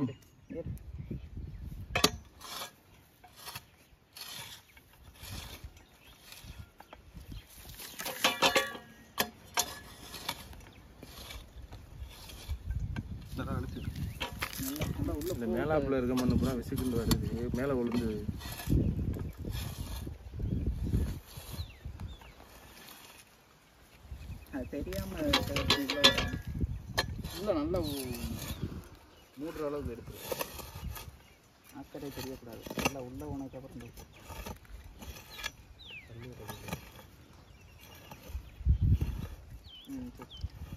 இரு, இரு. நல்லா அழுத்து நல்லா நல்லா உள்ள இந்த போ. மேலாப்பில் இருக்க மண்ணு பூரா விசுக்குன்னு வருது மேலே விழுந்து அது தெரியாம இருக்கிறது உள்ள வரும். உள்ள நல்லா மூடுற அளவுக்கு இருக்கு அக்கறை தெரியக்கூடாது நல்லா உள்ள உனக்கு அப்புறம் இருக்கு. ம் சரி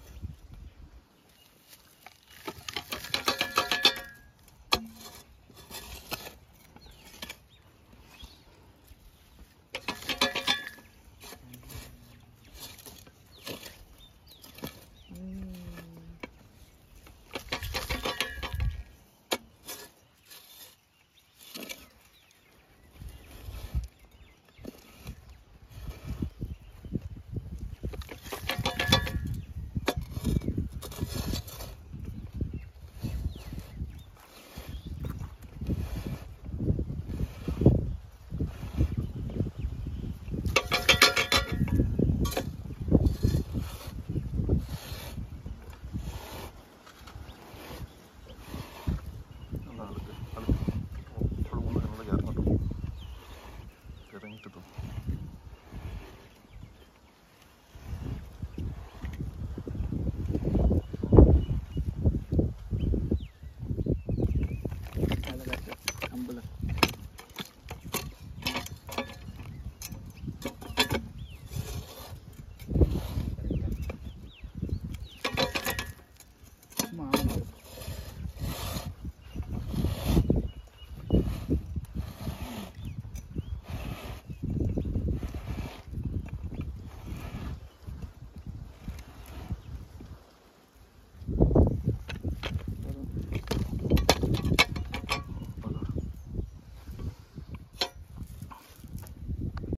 நல்லா அழுத்து அழுத்து அவ்வளோ உள்ள நல்லா இறங்கட்டும் இறங்கிட்டுட்டும் அதில் இருக்கு அம்பில் சும்மா ஆமாம்